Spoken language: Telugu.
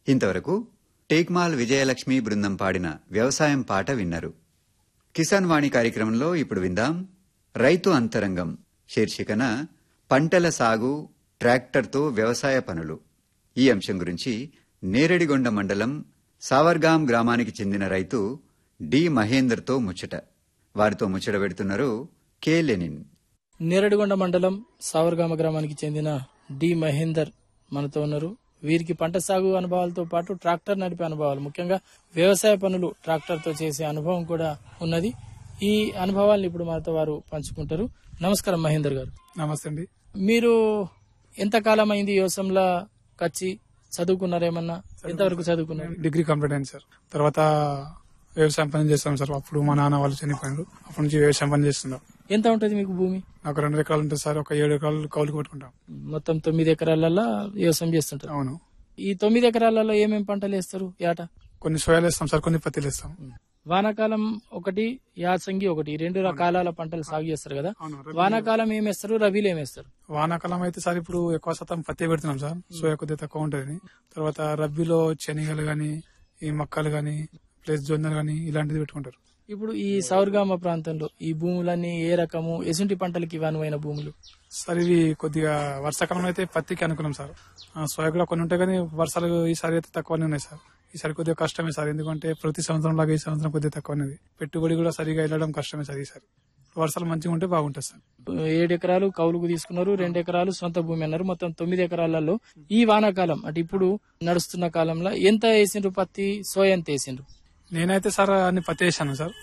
ఇంతవరకు టేక్మాల్ విజయలక్ష్మి బృందం పాడిన వ్యవసాయం పాట విన్నారు కిసాన్ వాణి కార్యక్రమంలో ఇప్పుడు విందాం రైతు అంతరంగం శీర్షికన పంటల సాగు ట్రాక్టర్తో వ్యవసాయ పనులు ఈ అంశం గురించి నేరడిగొండ మండలం సావర్గాం గ్రామానికి చెందిన రైతు డి మహేందర్తో ముచ్చట వారితో ముచ్చట పెడుతున్నారు కె లెనిన్ నేరడిగొండ మండలం సావర్గామ గ్రామానికి చెందిన డి మహేందర్ మనతో ఉన్నారు వీరికి పంట సాగు అనుభవాలతో పాటు ట్రాక్టర్ నడిపే అనుభవాలు ముఖ్యంగా వ్యవసాయ పనులు ట్రాక్టర్ తో చేసే అనుభవం కూడా ఉన్నది ఈ అనుభవాలను ఇప్పుడు మనతో వారు పంచుకుంటారు నమస్కారం మహేందర్ గారు నమస్తే అండి మీరు ఎంతకాలం అయింది వ్యవసాయంలో కచ్చి చదువుకున్నారేమన్నా ఎంతవరకు చదువుకున్నారు డిగ్రీ కంప్లీట్ అయింది సార్ తర్వాత వ్యవసాయం పని చేస్తాం సార్ అప్పుడు మా నాన్న వాళ్ళు చనిపోయినారు అప్పటి నుంచి వ్యవసాయం పని చేస్తున్నాం ఎంత ఉంటది మీకు భూమి నాకు రెండు ఎకరాలు ఉంటుంది సార్ ఒక ఏడు ఎకరాలు కౌలుకు పెట్టుకుంటాం మొత్తం తొమ్మిది ఎకరాలలో వ్యవసాయం చేస్తుంటారు అవును ఈ తొమ్మిది ఎకరాలలో ఏమేమి పంటలు వేస్తారు ఏట కొన్ని సోయాలు వేస్తాం సార్ కొన్ని పత్తిలు వేస్తాం వానాకాలం ఒకటి యాసంగి ఒకటి ఈ రెండు రకాల పంటలు సాగు చేస్తారు కదా అవును వానాకాలం ఏం వేస్తారు రబీలో ఏం వేస్తారు వానాకాలం అయితే సార్ ఇప్పుడు ఎక్కువ శాతం పత్తి పెడుతున్నాం సార్ సోయా కొద్దిగా తక్కువ ఉంటుంది తర్వాత రబ్బీలో శనగలు గాని ఈ మక్కలు గాని ప్లస్ జొన్నలు గాని ఇలాంటిది పెట్టుకుంటారు ఇప్పుడు ఈ సౌర్గామ ప్రాంతంలో ఈ భూములన్నీ ఏ రకము ఎసుంటి పంటలకి ఇవి అనువైన భూములు సార్ ఇవి కొద్దిగా వర్షాకాలంలో అయితే పత్తికి అనుకున్నాం సార్ ఆ, సోయా కూడా కొన్ని ఉంటాయి కానీ వర్షాలు ఈసారి అయితే తక్కువనే ఉన్నాయి సార్ ఈసారి కొద్దిగా కష్టమే సార్ ఎందుకంటే ప్రతి సంవత్సరం లాగా ఈ సంవత్సరం కొద్దిగా తక్కువ ఉన్నది పెట్టుబడి కూడా సరిగా వెళ్ళడం కష్టమే సార్ ఈసారి వర్షాలు మంచిగా ఉంటే బాగుంటుంది సార్ ఏడు ఎకరాలు కౌలుకు తీసుకున్నారు రెండు ఎకరాలు సొంత భూమి అన్నారు మొత్తం తొమ్మిది ఎకరాలలో ఈ వానాకాలం అంటే ఇప్పుడు నడుస్తున్న కాలంలో ఎంత వేసిండ్రు పత్తి సోయ ఎంత వేసిండ్రు నేనైతే సార్ అన్ని పత్తి వేసాను సార్